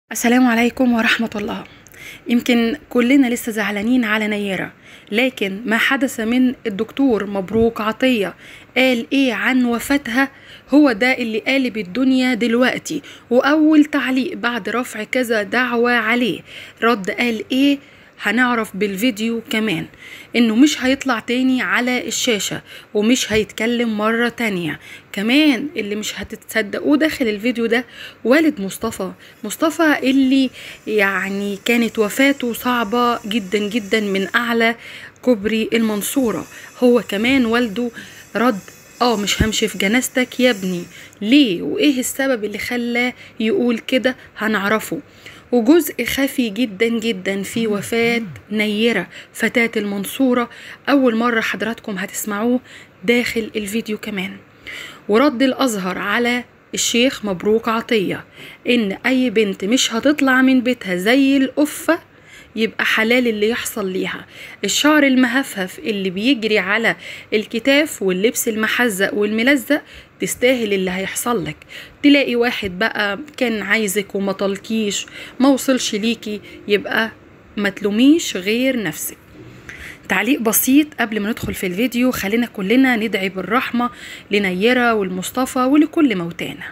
السلام عليكم ورحمة الله يمكن كلنا لسه زعلانين على نيرة لكن ما حدث من الدكتور مبروك عطية قال ايه عن وفاتها هو ده اللي قالب الدنيا دلوقتي واول تعليق بعد رفع كذا دعوة عليه رد قال ايه هنعرف بالفيديو كمان انه مش هيطلع تاني على الشاشة ومش هيتكلم مرة تانية كمان اللي مش هتتصدقوه داخل الفيديو ده والد مصطفى مصطفى اللي يعني كانت وفاته صعبة جدا جدا من اعلى كوبري المنصورة هو كمان والده رد اه مش همشي في جنازتك يا ابني ليه وايه السبب اللي خلاه يقول كده هنعرفه وجزء خفي جدا جدا في وفاة نيرة فتاة المنصورة أول مرة حضراتكم هتسمعوه داخل الفيديو كمان ورد الأزهر على الشيخ مبروك عطية إن أي بنت مش هتطلع من بيتها زي القفة يبقى حلال اللي يحصل ليها الشعر المهفهف اللي بيجري على الكتاف واللبس المحزق والملزق تستاهل اللي هيحصل لك تلاقي واحد بقى كان عايزك وما طلكيش ما وصلش ليكي يبقى ما تلوميش غير نفسك تعليق بسيط قبل ما ندخل في الفيديو خلينا كلنا ندعي بالرحمة لنيرة والمصطفى ولكل موتانا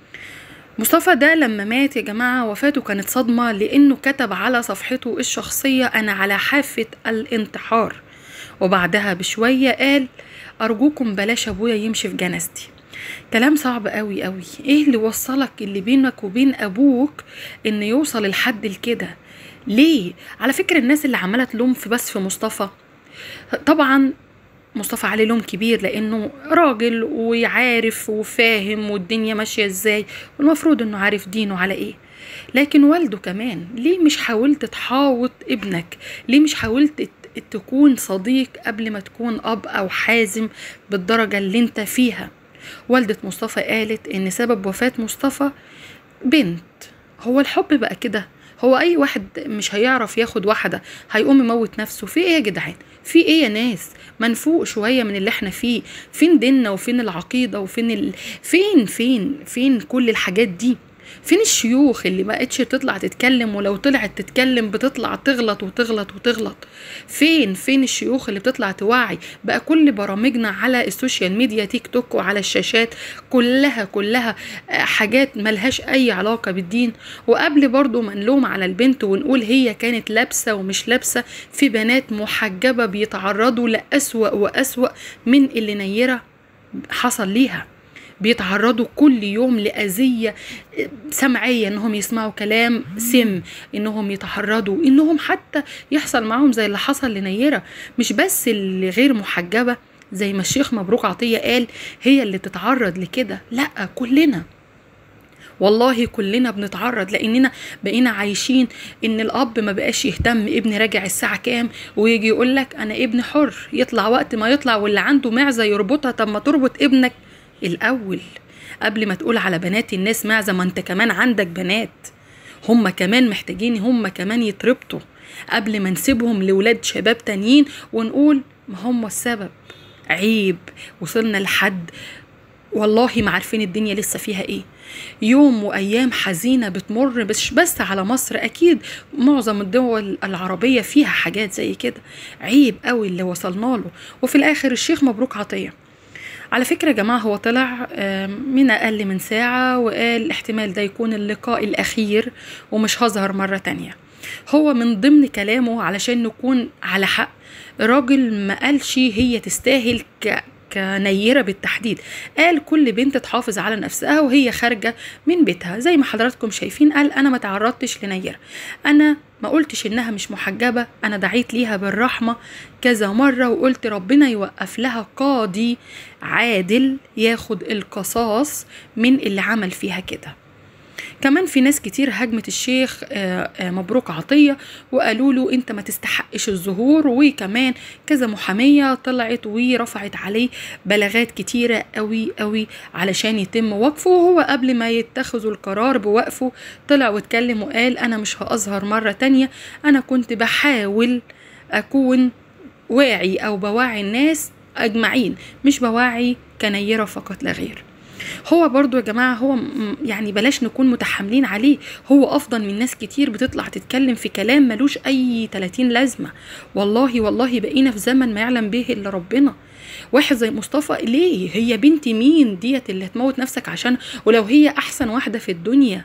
مصطفى ده لما مات يا جماعة وفاته كانت صدمة لأنه كتب على صفحته الشخصية أنا على حافة الانتحار وبعدها بشوية قال أرجوكم بلاش أبويا يمشي في جنازتي كلام صعب قوي قوي ايه اللي وصلك اللي بينك وبين ابوك ان يوصل الحد لكده ليه على فكرة الناس اللي عمالة تلوم في بس في مصطفى طبعا مصطفى عليه لوم كبير لانه راجل وعارف وفاهم والدنيا ماشيه ازاي والمفروض انه عارف دينه على ايه لكن والده كمان ليه مش حاولت تحاوط ابنك ليه مش حاولت تكون صديق قبل ما تكون اب او حازم بالدرجه اللي انت فيها والدة مصطفى قالت ان سبب وفاة مصطفى بنت هو الحب بقى كده هو اي واحد مش هيعرف ياخد واحدة هيقوم يموت نفسه في ايه يا جدعان في ايه يا ناس منفوق شوية من اللي احنا فيه فين ديننا وفين العقيدة وفين ال... فين فين فين كل الحاجات دي فين الشيوخ اللي ما بقتش تطلع تتكلم ولو طلعت تتكلم بتطلع تغلط وتغلط وتغلط فين فين الشيوخ اللي بتطلع توعي بقى كل برامجنا على السوشيال ميديا تيك توك وعلى الشاشات كلها كلها حاجات ملهاش اي علاقة بالدين وقبل برضو ما نلوم على البنت ونقول هي كانت لابسة ومش لابسة في بنات محجبة بيتعرضوا لأسوأ وأسوأ من اللي نيرة حصل ليها بيتعرضوا كل يوم لأذية سمعية انهم يسمعوا كلام سم انهم يتعرضوا انهم حتى يحصل معاهم زي اللي حصل لنيرة مش بس اللي غير محجبة زي ما الشيخ مبروك عطية قال هي اللي تتعرض لكده لا كلنا والله كلنا بنتعرض لاننا بقينا عايشين ان الاب ما بقاش يهتم ابني راجع الساعه كام ويجي يقول لك انا ابن حر يطلع وقت ما يطلع واللي عنده معزه يربطها طب ما تربط ابنك الأول قبل ما تقول على بنات الناس معزة ما انت كمان عندك بنات هم كمان محتاجين هم كمان يتربطوا قبل ما نسيبهم لولاد شباب تانيين ونقول ما هم السبب عيب وصلنا لحد والله ما عارفين الدنيا لسه فيها ايه يوم وايام حزينه بتمر مش بس على مصر اكيد معظم الدول العربيه فيها حاجات زي كده عيب قوي اللي وصلنا له وفي الاخر الشيخ مبروك عطيه على فكرة يا جماعة هو طلع من أقل من ساعة وقال احتمال ده يكون اللقاء الأخير ومش هظهر مرة تانية هو من ضمن كلامه علشان نكون على حق راجل ما قالش هي تستاهل ك كنيرة بالتحديد قال كل بنت تحافظ على نفسها وهي خارجة من بيتها زي ما حضراتكم شايفين قال أنا ما تعرضتش لنيرة أنا ما قلتش إنها مش محجبة أنا دعيت ليها بالرحمة كذا مرة وقلت ربنا يوقف لها قاضي عادل ياخد القصاص من اللي عمل فيها كده كمان في ناس كتير هاجمت الشيخ مبروك عطية وقالوا له انت ما تستحقش الظهور وكمان كذا محامية طلعت ورفعت عليه بلاغات كتيرة قوي قوي علشان يتم وقفه وهو قبل ما يتخذوا القرار بوقفه طلع واتكلم وقال انا مش هأظهر مرة تانية انا كنت بحاول اكون واعي او بوعي الناس اجمعين مش بوعي كنيرة فقط لا غير هو برضو يا جماعة هو م- يعني بلاش نكون متحاملين عليه هو أفضل من ناس كتير بتطلع تتكلم في كلام ملوش أي 30 لازمة والله والله بقينا في زمن ما يعلم به إلا ربنا واحد زي مصطفى ليه هي بنت مين ديت اللي هتموت نفسك عشان ولو هي أحسن واحدة في الدنيا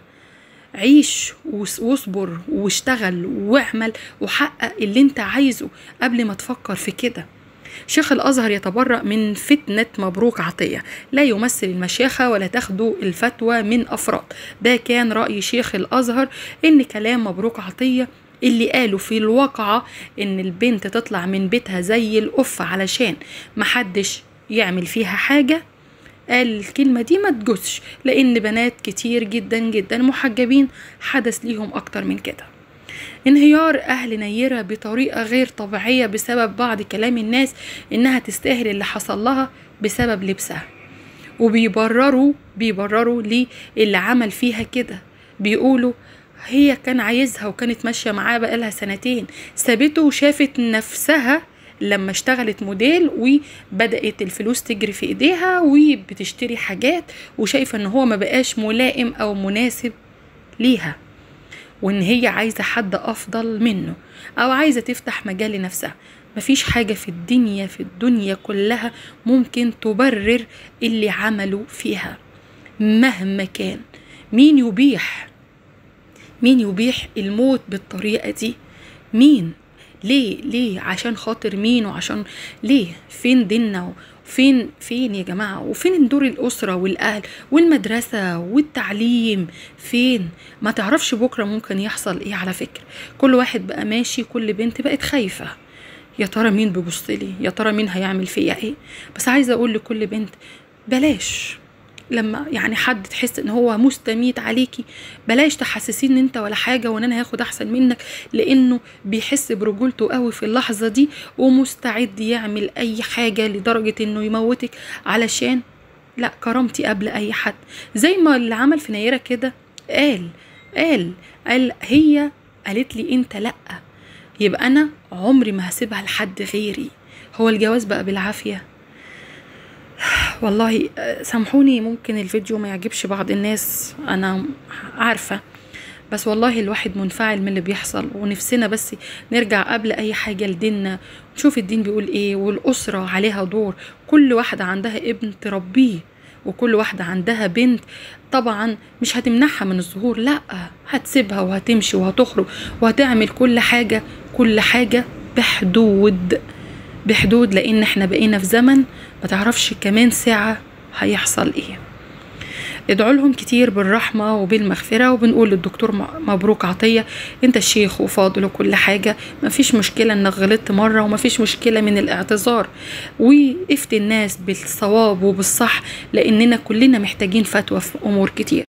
عيش وس- واصبر واشتغل واعمل وحقق اللي انت عايزه قبل ما تفكر في كده شيخ الأزهر يتبرأ من فتنة مبروك عطية لا يمثل المشيخة ولا تاخدوا الفتوى من أفراد ده كان رأي شيخ الأزهر إن كلام مبروك عطية اللي قالوا في الواقعة إن البنت تطلع من بيتها زي القفة علشان محدش يعمل فيها حاجة قال الكلمة دي ما تجوزش لأن بنات كتير جدا جدا محجبين حدث ليهم أكتر من كده انهيار أهل نيرة بطريقة غير طبيعية بسبب بعض كلام الناس إنها تستاهل اللي حصل لها بسبب لبسها وبيبرروا بيبرروا ليه اللي عمل فيها كده بيقولوا هي كان عايزها وكانت ماشية معاه بقالها سنتين سابته وشافت نفسها لما اشتغلت موديل وبدأت الفلوس تجري في ايديها وبتشتري حاجات وشايفة ان هو ما بقاش ملائم او مناسب ليها وان هي عايزة حد افضل منه او عايزة تفتح مجال لنفسها مفيش حاجة في الدنيا في الدنيا كلها ممكن تبرر اللي عملوا فيها مهما كان مين يبيح مين يبيح الموت بالطريقة دي مين ليه ليه عشان خاطر مين وعشان ليه فين ديننا فين فين يا جماعة وفين دور الأسرة والأهل والمدرسة والتعليم فين ما تعرفش بكرة ممكن يحصل ايه على فكرة كل واحد بقى ماشي كل بنت بقت خايفة يا ترى مين بيبص لي يا ترى مين هيعمل فيا ايه بس عايزة اقول لكل بنت بلاش لما يعني حد تحس ان هو مستميت عليكي بلاش تحسسيه ان انت ولا حاجه وان انا هاخد احسن منك لانه بيحس برجولته قوي في اللحظه دي ومستعد يعمل اي حاجه لدرجه انه يموتك علشان لا كرامتي قبل اي حد زي ما اللي عمل في نيره كده قال قال قال هي قالت لي انت لا يبقى انا عمري ما هسيبها لحد غيري هو الجواز بقى بالعافيه والله آه، سامحوني ممكن الفيديو ما يعجبش بعض الناس انا عارفه بس والله الواحد منفعل من اللي بيحصل ونفسنا بس نرجع قبل اي حاجه لديننا نشوف الدين بيقول ايه والاسره عليها دور كل واحده عندها ابن تربيه وكل واحدة عندها بنت طبعا مش هتمنعها من الظهور لا هتسيبها وهتمشي وهتخرج وهتعمل كل حاجة كل حاجة بحدود بحدود لان احنا بقينا في زمن ما تعرفش كمان ساعة هيحصل ايه ادعوا لهم كتير بالرحمة وبالمغفرة وبنقول للدكتور م- مبروك عطية انت الشيخ وفاضل وكل حاجة مفيش مشكلة انك غلطت مرة ومفيش مشكلة من الاعتذار وقفت الناس بالصواب وبالصح لاننا كلنا محتاجين فتوى في امور كتير